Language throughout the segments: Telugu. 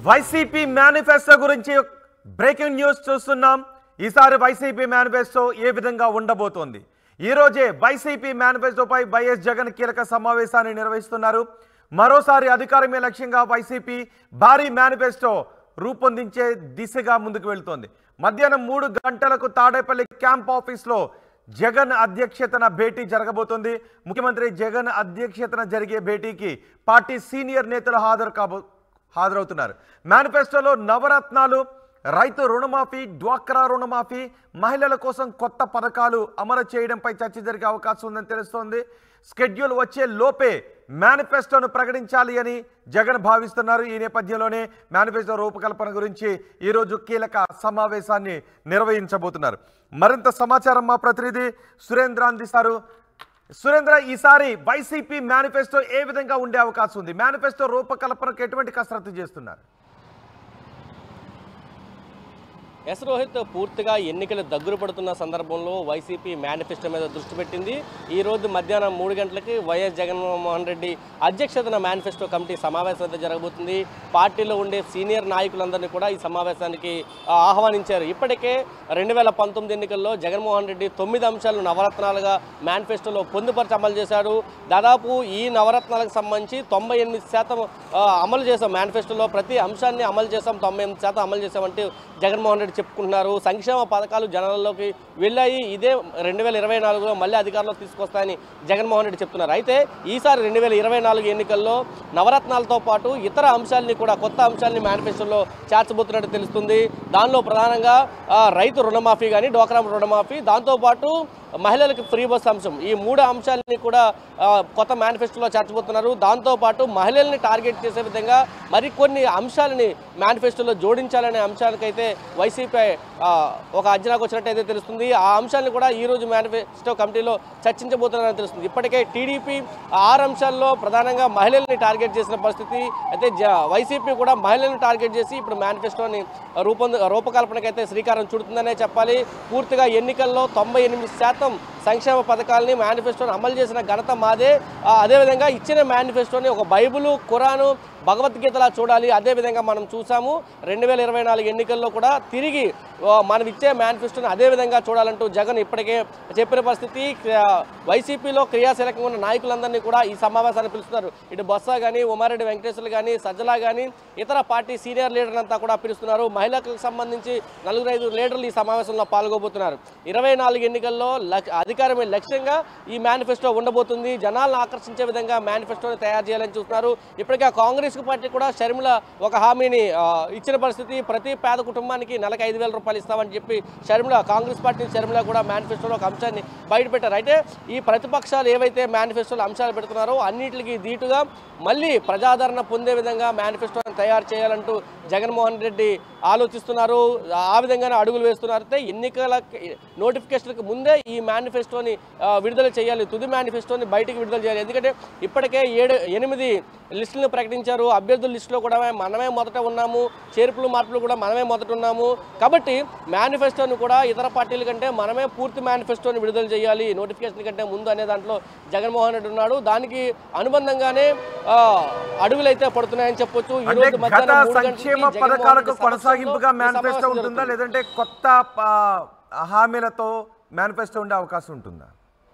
వైసీపీ మేనిఫెస్టో గురించి బ్రేకింగ్ న్యూస్ చూస్తున్నాం ఈసారి వైసీపీ మేనిఫెస్టో ఏ విధంగా ఉండబోతోంది ఈ రోజే వైసీపీ మేనిఫెస్టోపై వైఎస్ జగన్ కీలక సమావేశాన్ని నిర్వహిస్తున్నారు మరోసారి అధికారమే లక్ష్యంగా వైసీపీ భారీ మేనిఫెస్టో రూపొందించే దిశగా ముందుకు వెళ్తోంది మధ్యాహ్నం మూడు గంటలకు తాడేపల్లి క్యాంప్ ఆఫీస్లో జగన్ అధ్యక్షతన భేటీ జరగబోతోంది ముఖ్యమంత్రి జగన్ అధ్యక్షతన జరిగే భేటీకి పార్టీ సీనియర్ నేతలు హాజరు కాబో హాజరవుతున్నారు మేనిఫెస్టోలో నవరత్నాలు రైతు రుణమాఫీ డ్వాక్రా రుణమాఫీ మహిళల కోసం కొత్త పథకాలు అమలు చేయడంపై చర్చ జరిగే అవకాశం ఉందని తెలుస్తోంది స్కెడ్యూల్ వచ్చే లోపే మేనిఫెస్టోను ప్రకటించాలి అని జగన్ భావిస్తున్నారు ఈ నేపథ్యంలోనే మేనిఫెస్టో రూపకల్పన గురించి ఈరోజు కీలక సమావేశాన్ని నిర్వహించబోతున్నారు మరింత సమాచారం మా ప్రతినిధి సురేంద్ర అందిస్తారు సురేంద్ర ఈసారి వైసీపీ మేనిఫెస్టో ఏ విధంగా ఉండే అవకాశం ఉంది మేనిఫెస్టో రూపకల్పనకు ఎటువంటి కసరత్తు చేస్తున్నారు ఎస్ రోహిత్ పూర్తిగా ఎన్నికలు దగ్గర పడుతున్న సందర్భంలో వైసీపీ మేనిఫెస్టో మీద దృష్టి పెట్టింది ఈ రోజు మధ్యాహ్నం మూడు గంటలకి వైఎస్ జగన్మోహన్ రెడ్డి అధ్యక్షతన మేనిఫెస్టో కమిటీ సమావేశం అయితే జరగబోతుంది పార్టీలో ఉండే సీనియర్ నాయకులందరినీ కూడా ఈ సమావేశానికి ఆ, ఆహ్వానించారు ఇప్పటికే రెండు వేల పంతొమ్మిది ఎన్నికల్లో జగన్మోహన్ రెడ్డి తొమ్మిది అంశాలు నవరత్నాలుగా మేనిఫెస్టోలో పొందుపరిచి అమలు చేశారు దాదాపు ఈ నవరత్నాలకు సంబంధించి తొంభై ఎనిమిది శాతం ఆ, అమలు చేశాం మేనిఫెస్టోలో ప్రతి అంశాన్ని అమలు చేశాం తొంభై ఎనిమిది శాతం అమలు చేశామంటే జగన్మోహన్ రెడ్డి చెప్పుకుంటున్నారు సంక్షేమ పథకాలు జనాల్లోకి వెళ్ళాయి ఇదే రెండు వేల ఇరవై నాలుగులో మళ్ళీ అధికారంలోకి తీసుకొస్తాయని జగన్మోహన్ రెడ్డి చెప్తున్నారు అయితే ఈసారి రెండు వేల ఇరవై నాలుగు ఎన్నికల్లో నవరత్నాలతో పాటు ఇతర అంశాలని కూడా కొత్త అంశాలని మేనిఫెస్టోలో చేర్చబోతున్నట్టు తెలుస్తుంది దానిలో ప్రధానంగా ఆ, రైతు రుణమాఫీ కానీ డోక్రా రుణమాఫీ దాంతోపాటు మహిళలకు ఫ్రీ బస్ అంశం ఈ మూడు అంశాలని కూడా ఆ, కొత్త మేనిఫెస్టోలో చేర్చబోతున్నారు దాంతోపాటు మహిళల్ని టార్గెట్ చేసే విధంగా మరికొన్ని అంశాలని మేనిఫెస్టోలో జోడించాలనే అంశాలకైతే వైసీపీ ఆ, ఒక అంచనాకు వచ్చినట్టయితే తెలుస్తుంది ఆ అంశాలను కూడా ఈ రోజు మేనిఫెస్టో కమిటీలో చర్చించబోతున్నారని తెలుస్తుంది ఇప్పటికే టీడీపీ ఆరు అంశాల్లో ప్రధానంగా మహిళల్ని టార్గెట్ చేసిన పరిస్థితి అయితే జ వైసీపీ కూడా మహిళలను టార్గెట్ చేసి ఇప్పుడు మేనిఫెస్టోని రూపొంద రూపకల్పనకైతే శ్రీకారం చుడుతుందనే చెప్పాలి పూర్తిగా ఎన్నికల్లో తొంభై ఎనిమిది శాతం సంక్షేమ పథకాలని మేనిఫెస్టోని అమలు చేసిన ఘనత మాదే ఆ, అదేవిధంగా ఇచ్చిన మేనిఫెస్టోని ఒక బైబిలు ఖురాను భగవద్గీతలా చూడాలి అదేవిధంగా మనం చూసాము రెండు వేల ఇరవై నాలుగు ఎన్నికల్లో కూడా తిరిగి ఆ, మనం ఇచ్చే మేనిఫెస్టోని అదేవిధంగా చూడాలంటూ జగన్ ఇప్పటికే చెప్పిన పరిస్థితి ఆ, వైసీపీలో క్రియాశీలకంగా ఉన్న నాయకులందరినీ కూడా ఈ సమావేశాన్ని పిలుస్తున్నారు ఇటు బొత్స కానీ ఉమారెడ్డి వెంకటేశ్వర్లు కానీ సజ్జలా కానీ ఇతర పార్టీ సీనియర్ లీడర్లంతా కూడా పిలుస్తున్నారు మహిళలకు సంబంధించి నలుగురు ఐదు లీడర్లు ఈ సమావేశంలో పాల్గొబోతున్నారు ఇరవై నాలుగు ఎన్నికల్లో లక్- అధికారమే లక్ష్యంగా ఈ మేనిఫెస్టో ఉండబోతుంది జనాలను ఆకర్షించే విధంగా మేనిఫెస్టోని తయారు చేయాలని చూస్తున్నారు ఇప్పటికే కాంగ్రెస్ పార్టీ కూడా షర్మిల ఒక హామీని ఆ, ఇచ్చిన పరిస్థితి ప్రతి పేద కుటుంబానికి నెలకు ఐదు వేల రూపాయలు ఇస్తామని చెప్పి షర్మిల కాంగ్రెస్ పార్టీ షర్మిల కూడా మేనిఫెస్టోలో ఒక అంశాన్ని బయటపెట్టారు అయితే ఈ ప్రతిపక్షాలు ఏవైతే మేనిఫెస్టోలో అంశాలు పెడుతున్నారో అన్నిటికీ ధీటుగా మళ్ళీ ప్రజాదరణ పొందే విధంగా మేనిఫెస్టోని తయారు చేయాలంటూ జగన్మోహన్ రెడ్డి ఆలోచిస్తున్నారు ఆ విధంగానే అడుగులు వేస్తున్నారు అయితే ఎన్నికల నోటిఫికేషన్కి ముందే ఈ మేనిఫెస్టోని ఆ, విడుదల చేయాలి తుది మేనిఫెస్టోని బయటికి విడుదల చేయాలి ఎందుకంటే ఇప్పటికే ఏడు ఎనిమిది లిస్టులను ప్రకటించారు అభ్యర్థుల లిస్టులో కూడా మనమే మొదట ఉన్నాము చేర్పులు మార్పులు కూడా మనమే మొదట ఉన్నాము కాబట్టి మేనిఫెస్టోని కూడా ఇతర పార్టీల కంటే మనమే పూర్తి మేనిఫెస్టోని విడుదల చేయాలి నోటిఫికేషన్ కంటే ముందు అనే దాంట్లో జగన్మోహన్ రెడ్డి ఉన్నాడు దానికి అనుబంధంగానే ఆ, అడుగులు అయితే పడుతున్నాయని చెప్పొచ్చు ఈ అంటే రోజు గత మధ్యాహ్నం మూడు గంటలకి సంక్షేమ జగన్మోహన్ పథకాలకు రెడ్డి కొనసాగింపుగా సమక్షంలో ఈ మేనిఫెస్టో సమావేశం ఉంటుందా జరుగుతుంది. లేదంటే కొత్త ఆ, హామీలతో మేనిఫెస్టో ఉండే అవకాశం ఉంటుందా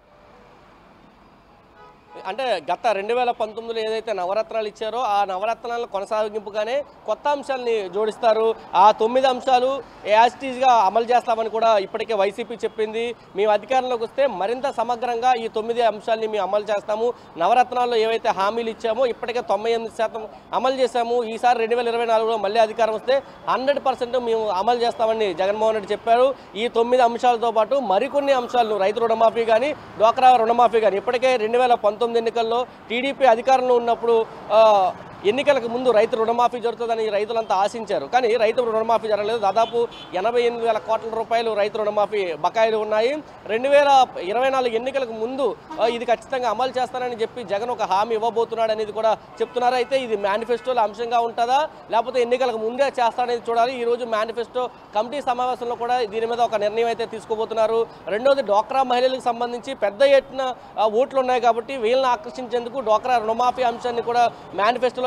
అంటే గత రెండు వేల పంతొమ్మిదిలో ఏదైతే నవరత్నాలు ఇచ్చారో ఆ నవరత్నాల కొనసాగింపుగానే కొత్త అంశాలని జోడిస్తారు ఆ తొమ్మిది అంశాలు యాజిటీస్గా అమలు చేస్తామని కూడా ఇప్పటికే వైసీపీ చెప్పింది మేము అధికారంలోకి వస్తే మరింత సమగ్రంగా ఈ తొమ్మిది అంశాలని మేము అమలు చేస్తాము నవరత్నాల్లో ఏవైతే హామీలు ఇచ్చామో ఇప్పటికే తొంభై ఎనిమిది శాతం అమలు చేశాము ఈసారి రెండు వేల ఇరవై నాలుగులో మళ్ళీ అధికారం వస్తే హండ్రెడ్ పర్సెంట్ మేము అమలు చేస్తామని జగన్మోహన్ రెడ్డి చెప్పారు ఈ తొమ్మిది అంశాలతో పాటు మరికొన్ని అంశాలను రైతు రుణమాఫీ కానీ డ్వాక్రా రుణమాఫీ కానీ ఇప్పటికే రెండు వేల పంతొమ్మిది ఎన్నికల్లో టీడీపీ అధికారంలో ఉన్నప్పుడు ఆ, ఎన్నికలకు ముందు రైతు రుణమాఫీ జరుగుతుందని రైతులంతా ఆశించారు కానీ రైతు రుణమాఫీ జరగలేదు దాదాపు ఎనభై ఎనిమిది వేల కోట్ల రూపాయలు రైతు రుణమాఫీ బకాయిలు ఉన్నాయి రెండు వేల ఇరవై నాలుగు ఎన్నికలకు ముందు ఆ, ఇది ఖచ్చితంగా అమలు చేస్తానని చెప్పి జగన్ ఒక హామీ ఇవ్వబోతున్నాడు అనేది కూడా చెప్తున్నారు అయితే ఇది మేనిఫెస్టోలో అంశంగా ఉంటుందా లేకపోతే ఎన్నికలకు ముందే చేస్తాడనేది చూడాలి ఈ రోజు మేనిఫెస్టో కమిటీ సమావేశంలో కూడా దీని మీద ఒక నిర్ణయం అయితే తీసుకోబోతున్నారు రెండోది డోక్రా మహిళలకు సంబంధించి పెద్ద ఎత్తున ఆ, ఓట్లు ఉన్నాయి కాబట్టి వీళ్ళని ఆకర్షించేందుకు డోక్రా రుణమాఫీ అంశాన్ని కూడా మేనిఫెస్టోలో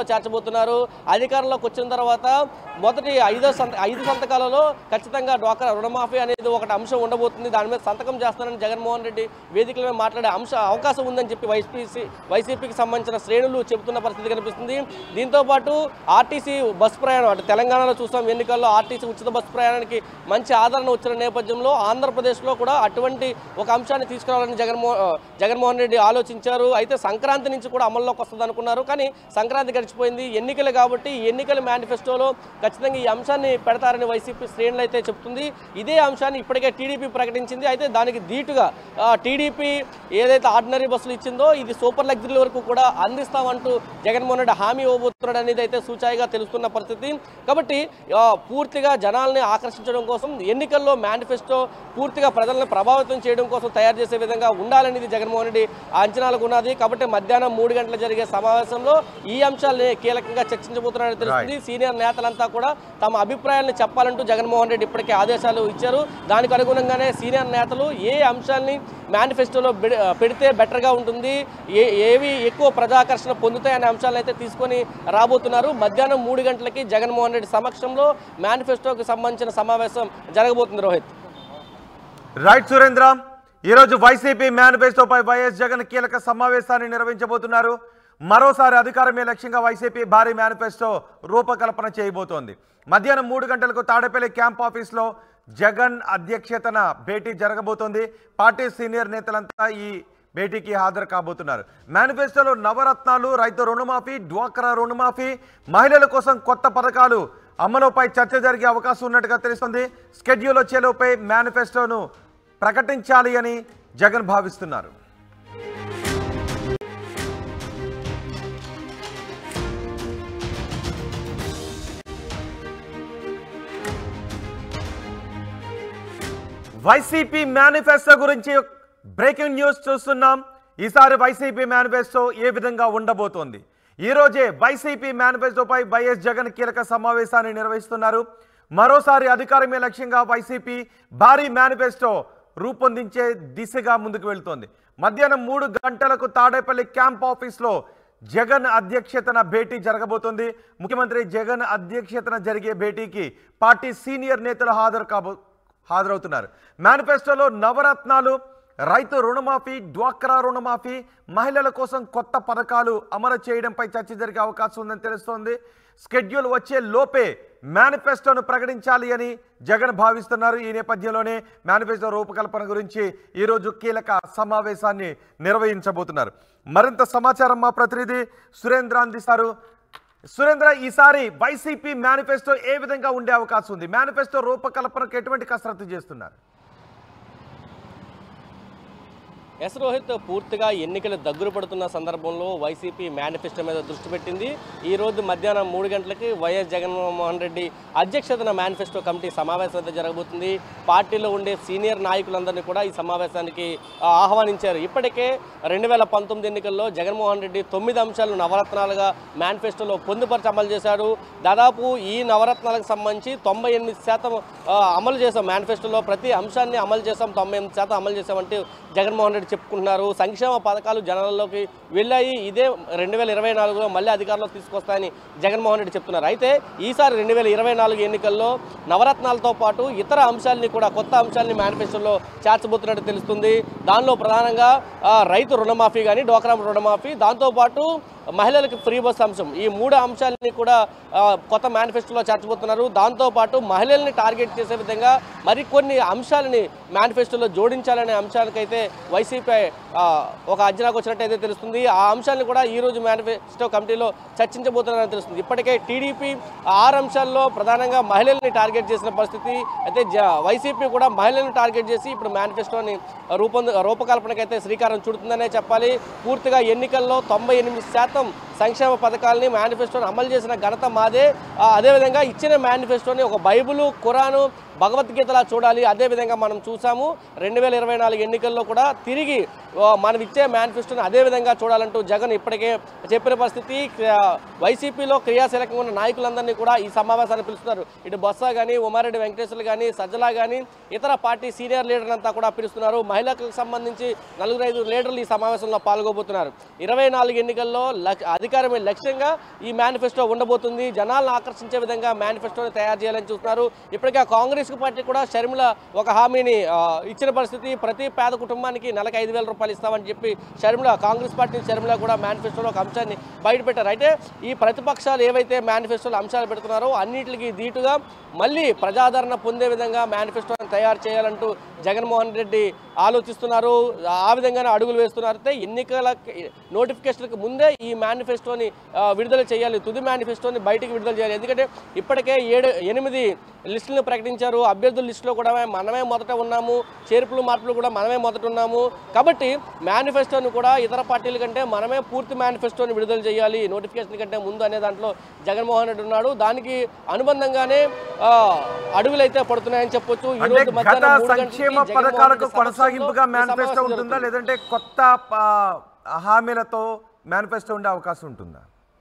చేర్చబోతున్నారు అధికారంలోకి వచ్చిన తర్వాత మొదటి ఐదో సంత ఐదు సంతకాలలో ఖచ్చితంగా డ్వాక్రా రుణమాఫీ అనేది ఒకటి అంశం ఉండబోతుంది దాని మీద సంతకం చేస్తానని జగన్మోహన్ రెడ్డి వేదికల మీద మాట్లాడే అంశ అవకాశం ఉందని చెప్పి వైసీపీ వైసీపీకి సంబంధించిన శ్రేణులు చెబుతున్న పరిస్థితి కనిపిస్తుంది దీంతో పాటు ఆర్టీసీ బస్ ప్రయాణం అంటే తెలంగాణలో చూసాం ఎన్నికల్లో ఆర్టీసీ ఉచిత బస్ ప్రయాణానికి మంచి ఆదరణ వచ్చిన నేపథ్యంలో ఆంధ్రప్రదేశ్లో కూడా అటువంటి ఒక అంశాన్ని తీసుకురావాలని జగన్మోహన్ జగన్మోహన్ రెడ్డి ఆలోచించారు అయితే సంక్రాంతి నుంచి కూడా అమల్లోకి వస్తుంది అనుకున్నారు కానీ సంక్రాంతి గడిచిపోయింది ఎన్నికలు కాబట్టి ఈ ఎన్నికల మేనిఫెస్టోలో ఖచ్చితంగా ఈ అంశాన్ని పెడతారని వైసీపీ శ్రేణులు అయితే చెప్తుంది ఇదే అంశాన్ని ఇప్పటికే టీడీపీ ప్రకటించింది అయితే దానికి ధీటుగా ఆ, టీడీపీ ఏదైతే ఆర్డినరీ బస్సులు ఇచ్చిందో ఇది సూపర్ లగ్జరీ వరకు కూడా అందిస్తామంటూ జగన్మోహన్ రెడ్డి హామీ ఇవ్వబోతున్నాడు అనేది అయితే సూచాయిగా తెలుస్తున్న పరిస్థితి కాబట్టి ఆ, పూర్తిగా జనాల్ని ఆకర్షించడం కోసం ఎన్నికల్లో మేనిఫెస్టో పూర్తిగా ప్రజలను ప్రభావితం చేయడం కోసం తయారు చేసే విధంగా ఉండాలనేది జగన్మోహన్ రెడ్డి అంచనాలకు ఉన్నది కాబట్టి మధ్యాహ్నం మూడు గంటల జరిగే సమావేశంలో ఈ అంశాలని కీలకంగా చర్చించబోతున్నారని తెలుస్తుంది సీనియర్ నేతలంతా కూడా తమ అభిప్రాయాలను చెప్పాలంటూ జగన్మోహన్ రెడ్డి ఇప్పటికే ఆదేశాలు ఇచ్చారు దానికి అనుగుణంగానే సీనియర్ నేతలు ఏ అంశాల్ని మేనిఫెస్టోలో పెడి- పెడితే బెటర్గా ఉంటుంది ఏ ఏవి ఎక్కువ ప్రజాకర్షణ పొందుతాయనే అంశాలను అయితే తీసుకొని రాబోతున్నారు మధ్యాహ్నం మూడు గంటలకి జగన్మోహన్ రెడ్డి సమక్షంలో మేనిఫెస్టోకి సంబంధించిన సమావేశం జరగబోతుంది రోహిత్ రైట్ సురేంద్ర ఈరోజు వైసీపీ మేనిఫెస్టోపై వైఎస్ జగన్ కీలక సమావేశాన్ని నిర్వహించబోతున్నారు మరోసారి అధికారమే లక్ష్యంగా వైసీపీ భారీ మేనిఫెస్టో రూపకల్పన చేయబోతోంది మధ్యాహ్నం మూడు గంటలకు తాడేపల్లి క్యాంప్ ఆఫీస్లో జగన్ అధ్యక్షతన భేటీ జరగబోతోంది పార్టీ సీనియర్ నేతలంతా ఈ భేటీకి హాజరు కాబోతున్నారు మేనిఫెస్టోలో నవరత్నాలు రైతు రుణమాఫీ డ్వాక్రా రుణమాఫీ మహిళల కోసం కొత్త పథకాలు అమలుపై చర్చ జరిగే అవకాశం ఉన్నట్టుగా తెలుస్తుంది స్కెడ్యూల్ వచ్చేలోపై మేనిఫెస్టోను ప్రకటించాలి అని జగన్ భావిస్తున్నారు వైసీపీ మేనిఫెస్టో గురించి బ్రేకింగ్ న్యూస్ చూస్తున్నాం ఈసారి వైసీపీ మేనిఫెస్టో ఏ విధంగా ఉండబోతోంది ఈ రోజే వైసీపీ మేనిఫెస్టోపై వైఎస్ జగన్ కీలక సమావేశాన్ని నిర్వహిస్తున్నారు మరోసారి అధికారమే లక్ష్యంగా వైసీపీ భారీ మేనిఫెస్టో రూపొందించే దిశగా ముందుకు వెళ్తోంది మధ్యాహ్నం మూడు గంటలకు తాడేపల్లి క్యాంప్ ఆఫీస్లో జగన్ అధ్యక్షతన భేటీ జరగబోతోంది ముఖ్యమంత్రి జగన్ అధ్యక్షతన జరిగే భేటీకి పార్టీ సీనియర్ నేతలు హాజరు కాబో హాజరవుతున్నారు మేనిఫెస్టోలో నవరత్నాలు రైతు రుణమాఫీ డ్వాక్రా రుణమాఫీ మహిళల కోసం కొత్త పథకాలు అమలు చేయడంపై చర్చ జరిగే అవకాశం ఉందని తెలుస్తోంది స్కెడ్యూల్ వచ్చే లోపే మేనిఫెస్టోను ప్రకటించాలి అని జగన్ భావిస్తున్నారు ఈ నేపథ్యంలోనే మేనిఫెస్టో రూపకల్పన గురించి ఈరోజు కీలక సమావేశాన్ని నిర్వహించబోతున్నారు మరింత సమాచారం మా ప్రతినిధి సురేంద్ర అందిస్తారు సురేంద్ర ఈసారి వైసీపీ మేనిఫెస్టో ఏ విధంగా ఉండే అవకాశం ఉంది మేనిఫెస్టో రూపకల్పనకు ఎటువంటి కసరత్తు చేస్తున్నారు ఎస్ రోహిత్ పూర్తిగా ఎన్నికలు దగ్గర పడుతున్న సందర్భంలో వైసీపీ మేనిఫెస్టో మీద దృష్టి పెట్టింది ఈ రోజు మధ్యాహ్నం మూడు గంటలకి వైఎస్ జగన్మోహన్ రెడ్డి అధ్యక్షతన మేనిఫెస్టో కమిటీ సమావేశం అయితే జరగబోతుంది పార్టీలో ఉండే సీనియర్ నాయకులందరినీ కూడా ఈ సమావేశానికి ఆ, ఆహ్వానించారు ఇప్పటికే రెండు వేల పంతొమ్మిది ఎన్నికల్లో జగన్మోహన్ రెడ్డి తొమ్మిది అంశాలు నవరత్నాలుగా మేనిఫెస్టోలో పొందుపరిచి అమలు చేశాడు దాదాపు ఈ నవరత్నాలకు సంబంధించి తొంభై ఎనిమిది శాతం ఆ, అమలు చేశాం మేనిఫెస్టోలో ప్రతి అంశాన్ని అమలు చేశాం తొంభై ఎనిమిది శాతం అమలు చేశామంటే జగన్మోహన్ రెడ్డి చెప్పుకుంటున్నారు సంక్షేమ పథకాలు జనాల్లోకి వెళ్ళాయి ఇదే రెండు వేల ఇరవై నాలుగులో మళ్ళీ అధికారంలోకి తీసుకొస్తాయని జగన్మోహన్ రెడ్డి చెప్తున్నారు అయితే ఈసారి రెండు వేల ఇరవై నాలుగు ఎన్నికల్లో నవరత్నాలతో పాటు ఇతర అంశాలని కూడా కొత్త అంశాలని మేనిఫెస్టోలో చేర్చబోతున్నట్టు తెలుస్తుంది దానిలో ప్రధానంగా ఆ, రైతు రుణమాఫీ కానీ డోక్రా రుణమాఫీ దాంతోపాటు మహిళలకు ఫ్రీ బస్ అంశం ఈ మూడు అంశాలని కూడా ఆ, కొత్త మేనిఫెస్టోలో చేర్చబోతున్నారు దాంతోపాటు మహిళల్ని టార్గెట్ చేసే విధంగా మరికొన్ని అంశాలని మేనిఫెస్టోలో జోడించాలనే అంశానికైతే వైసీపీ ఆ, ఒక అంచనాకు వచ్చినట్టయితే తెలుస్తుంది ఆ అంశాన్ని కూడా ఈ రోజు మేనిఫెస్టో కమిటీలో చర్చించబోతున్నారని తెలుస్తుంది ఇప్పటికే టీడీపీ ఆరు అంశాల్లో ప్రధానంగా మహిళల్ని టార్గెట్ చేసిన పరిస్థితి అయితే జ- వైసీపీ కూడా మహిళలను టార్గెట్ చేసి ఇప్పుడు మేనిఫెస్టోని రూపొంద రూపకల్పనకైతే శ్రీకారం చుడుతుందనే చెప్పాలి పూర్తిగా ఎన్నికల్లో తొంభై ఎనిమిది శాతం సంక్షేమ పథకాలని మేనిఫెస్టోని అమలు చేసిన ఘనత మాదే ఆ, అదేవిధంగా ఇచ్చిన మేనిఫెస్టోని ఒక బైబిలు ఖురాను భగవద్గీతలా చూడాలి అదేవిధంగా మనం చూసాము రెండు వేల ఇరవై నాలుగు ఎన్నికల్లో కూడా తిరిగి ఆ, మనం ఇచ్చే మేనిఫెస్టోని అదేవిధంగా చూడాలంటూ జగన్ ఇప్పటికే చెప్పిన పరిస్థితి క్రియా- వైసీపీలో క్రియాశీలకంగా ఉన్న నాయకులందరినీ కూడా ఈ సమావేశాన్ని పిలుస్తున్నారు ఇటు బొత్స కానీ ఉమారెడ్డి వెంకటేశ్వర్లు కానీ సజ్జలా కానీ ఇతర పార్టీ సీనియర్ లీడర్లంతా కూడా పిలుస్తున్నారు మహిళలకు సంబంధించి నలుగురు ఐదు లీడర్లు ఈ సమావేశంలో పాల్గొబోతున్నారు ఇరవై నాలుగు ఎన్నికల్లో లక్ష- అధికారమే లక్ష్యంగా ఈ మేనిఫెస్టో ఉండబోతుంది జనాలను ఆకర్షించే విధంగా మేనిఫెస్టోని తయారు చేయాలని చూస్తున్నారు ఇప్పటికే కాంగ్రెస్ పార్టీ కూడా షర్మిల ఒక హామీని ఆ, ఇచ్చిన పరిస్థితి ప్రతి పేద కుటుంబానికి నెలకు ఐదు వేల రూపాయలు ఇస్తామని చెప్పి షర్మిల కాంగ్రెస్ పార్టీ షర్మిల కూడా మేనిఫెస్టోలో ఒక అంశాన్ని బయటపెట్టారు అయితే ఈ ప్రతిపక్షాలు ఏవైతే మేనిఫెస్టోలో అంశాలు పెడుతున్నారో అన్నిటికీ ధీటుగా మళ్ళీ ప్రజాదరణ పొందే విధంగా మేనిఫెస్టోని తయారు చేయాలంటూ జగన్మోహన్ రెడ్డి ఆలోచిస్తున్నారు ఆ విధంగానే అడుగులు వేస్తున్నారు అయితే ఎన్నికల నోటిఫికేషన్కి ముందే ఈ మేనిఫెస్టోని ఆ, విడుదల చేయాలి తుది మేనిఫెస్టోని బయటికి విడుదల చేయాలి ఎందుకంటే ఇప్పటికే ఏడు ఎనిమిది లిస్టులను ప్రకటించారు అభ్యర్థుల లిస్టులో కూడా మనమే మొదట ఉన్నాము చేర్పులు మార్పులు కూడా మనమే మొదట ఉన్నాము కాబట్టి మేనిఫెస్టోని కూడా ఇతర పార్టీల కంటే మనమే పూర్తి మేనిఫెస్టోని విడుదల చేయాలి నోటిఫికేషన్ కంటే ముందు అనే దాంట్లో జగన్మోహన్ రెడ్డి ఉన్నాడు దానికి అనుబంధంగా ఆ, అడుగులైతే పడుతున్నాయని చెప్పొచ్చు ఈ అంటే రోజు గత మధ్యాహ్నం మూడు గంటలకి సంక్షేమ జగన్మోహన్ పథకాలకు రెడ్డి కొనసాగింపుగా సమక్షంలో ఈ మేనిఫెస్టో సమావేశం ఉంటుందా జరుగుతుంది. లేదంటే కొత్త ఆ, హామీలతో మేనిఫెస్టో ఉండే అవకాశం ఉంటుందా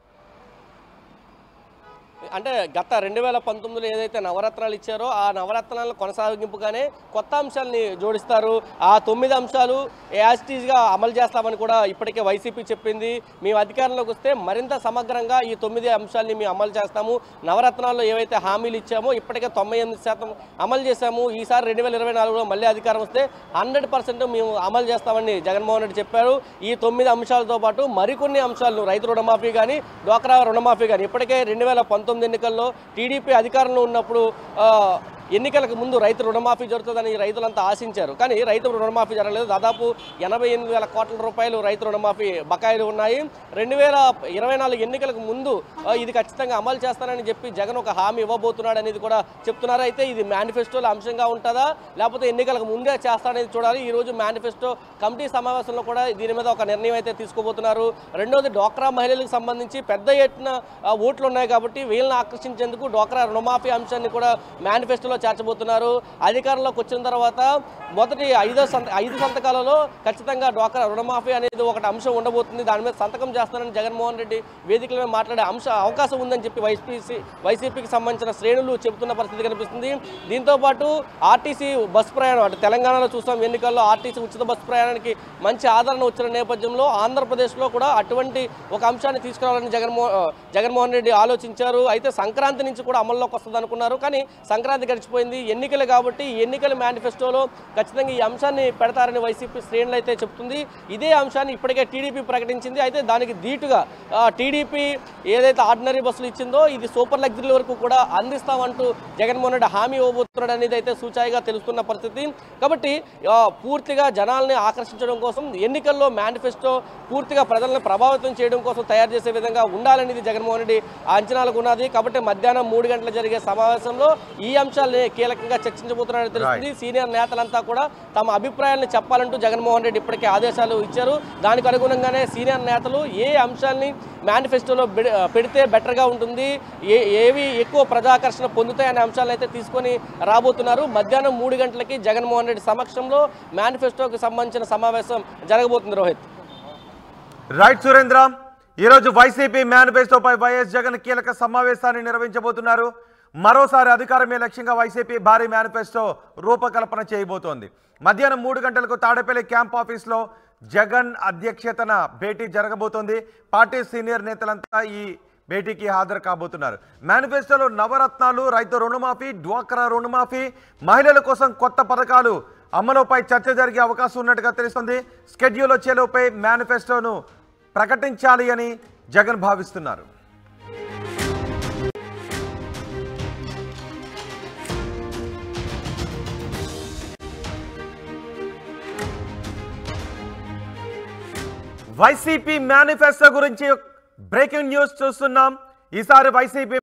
అంటే గత రెండు వేల పంతొమ్మిదిలో ఏదైతే నవరత్నాలు ఇచ్చారో ఆ నవరత్నాల కొనసాగింపుగానే కొత్త అంశాలని జోడిస్తారు ఆ తొమ్మిది అంశాలు యాజిటీస్గా అమలు చేస్తామని కూడా ఇప్పటికే వైసీపీ చెప్పింది మేము అధికారంలోకి వస్తే మరింత సమగ్రంగా ఈ తొమ్మిది అంశాలని మేము అమలు చేస్తాము నవరత్నాల్లో ఏవైతే హామీలు ఇచ్చామో ఇప్పటికే తొంభై ఎనిమిది శాతం అమలు చేశాము ఈసారి రెండు వేల ఇరవై నాలుగులో మళ్ళీ అధికారం వస్తే హండ్రెడ్ పర్సెంట్ మేము అమలు చేస్తామని జగన్మోహన్ రెడ్డి చెప్పారు ఈ తొమ్మిది అంశాలతో పాటు మరికొన్ని అంశాలను రైతు రుణమాఫీ కానీ డ్వాక్రా రుణమాఫీ కానీ ఇప్పటికే రెండు వేల పంతొమ్మిది ఎన్నికల్లో టీడీపీ అధికారంలో ఉన్నప్పుడు ఆ, ఎన్నికలకు ముందు రైతు రుణమాఫీ జరుగుతుందని రైతులంతా ఆశించారు కానీ రైతు రుణమాఫీ జరగలేదు దాదాపు ఎనభై ఎనిమిది వేల కోట్ల రూపాయలు రైతు రుణమాఫీ బకాయిలు ఉన్నాయి రెండు వేల ఇరవై నాలుగు ఎన్నికలకు ముందు ఆ, ఇది ఖచ్చితంగా అమలు చేస్తానని చెప్పి జగన్ ఒక హామీ ఇవ్వబోతున్నాడు అనేది కూడా చెప్తున్నారు అయితే ఇది మేనిఫెస్టోలో అంశంగా ఉంటుందా లేకపోతే ఎన్నికలకు ముందే చేస్తారనేది చూడాలి ఈ రోజు మేనిఫెస్టో కమిటీ సమావేశంలో కూడా దీని మీద ఒక నిర్ణయం అయితే తీసుకోబోతున్నారు రెండోది డోక్రా మహిళలకు సంబంధించి పెద్ద ఎత్తున ఆ, ఓట్లు ఉన్నాయి కాబట్టి వీళ్ళని ఆకర్షించేందుకు డోక్రా రుణమాఫీ అంశాన్ని కూడా మేనిఫెస్టోలో చేర్చబోతున్నారు అధికారంలోకి వచ్చిన తర్వాత మొదటి ఐదో సంత ఐదు సంతకాలలో ఖచ్చితంగా డోక్రా రుణమాఫీ అనేది ఒకటి అంశం ఉండబోతుంది దాని మీద సంతకం చేస్తానని జగన్మోహన్ రెడ్డి వేదికల మీద మాట్లాడే అంశ అవకాశం ఉందని చెప్పి వైసీపీ వైసీపీకి సంబంధించిన శ్రేణులు చెబుతున్న పరిస్థితి కనిపిస్తుంది దీంతో పాటు ఆర్టీసీ బస్ ప్రయాణం అంటే తెలంగాణలో చూస్తాం ఎన్నికల్లో ఆర్టీసీ ఉచిత బస్ ప్రయాణానికి మంచి ఆదరణ వచ్చిన నేపథ్యంలో ఆంధ్రప్రదేశ్లో కూడా అటువంటి ఒక అంశాన్ని తీసుకురావాలని జగన్మోహన్ జగన్మోహన్ రెడ్డి ఆలోచించారు అయితే సంక్రాంతి నుంచి కూడా అమల్లోకి వస్తుంది అనుకున్నారు కానీ సంక్రాంతి గడిచిపోయింది ఎన్నికలు కాబట్టి ఈ ఎన్నికల మేనిఫెస్టోలో ఖచ్చితంగా ఈ అంశాన్ని పెడతారని వైసీపీ శ్రేణులు అయితే చెప్తుంది ఇదే అంశాన్ని ఇప్పటికే టీడీపీ ప్రకటించింది అయితే దానికి ధీటుగా ఆ, టీడీపీ ఏదైతే ఆర్డినరీ బస్సులు ఇచ్చిందో ఇది సూపర్ లగ్జరీ వరకు కూడా అందిస్తామంటూ జగన్మోహన్ రెడ్డి హామీ ఇవ్వబోతున్నాడు అనేది అయితే సూచాయిగా తెలుస్తున్న పరిస్థితి కాబట్టి ఆ, పూర్తిగా జనాల్ని ఆకర్షించడం కోసం ఎన్నికల్లో మేనిఫెస్టో పూర్తిగా ప్రజలను ప్రభావితం చేయడం కోసం తయారు చేసే విధంగా ఉండాలనేది జగన్మోహన్ రెడ్డి అంచనాలకు ఉన్నది కాబట్టి మధ్యాహ్నం మూడు గంటల జరిగే సమావేశంలో ఈ అంశాలని కీలకంగా చర్చించబోతున్నారని తెలుస్తుంది సీనియర్ నేతలంతా కూడా తమ అభిప్రాయాలను చెప్పాలంటూ జగన్మోహన్ రెడ్డి ఇప్పటికే ఆదేశాలు ఇచ్చారు దానికి అనుగుణంగానే సీనియర్ నేతలు ఏ అంశాల్ని మేనిఫెస్టోలో బె- పెడితే బెటర్గా ఉంటుంది ఏ ఏవి ఎక్కువ ప్రజాకర్షణ పొందుతాయనే అంశాలను అయితే తీసుకొని రాబోతున్నారు మధ్యాహ్నం మూడు గంటలకి జగన్మోహన్ రెడ్డి సమక్షంలో మేనిఫెస్టోకి సంబంధించిన సమావేశం జరగబోతుంది రోహిత్ రైట్ సురేంద్ర ఈరోజు వైసీపీ మేనిఫెస్టోపై వైఎస్ జగన్ కీలక సమావేశాన్ని నిర్వహించబోతున్నారు మరోసారి అధికారమే లక్ష్యంగా వైసీపీ భారీ మేనిఫెస్టో రూపకల్పన చేయబోతోంది మధ్యాహ్నం మూడు గంటలకు తాడేపల్లి క్యాంప్ ఆఫీస్లో జగన్ అధ్యక్షతన భేటీ జరగబోతోంది పార్టీ సీనియర్ నేతలంతా ఈ భేటీకి హాజరు కాబోతున్నారు మేనిఫెస్టోలో నవరత్నాలు రైతు రుణమాఫీ డ్వాక్రా రుణమాఫీ మహిళల కోసం కొత్త పథకాలు అమలుపై చర్చ జరిగే అవకాశం ఉన్నట్టుగా తెలుస్తుంది స్కెడ్యూల్ వచ్చేలోపై మేనిఫెస్టోను ప్రకటించాలి అని జగన్ భావిస్తున్నారు వైసీపీ మేనిఫెస్టో గురించి బ్రేకింగ్ న్యూస్ చూస్తున్నాం ఈసారి వైసీపీ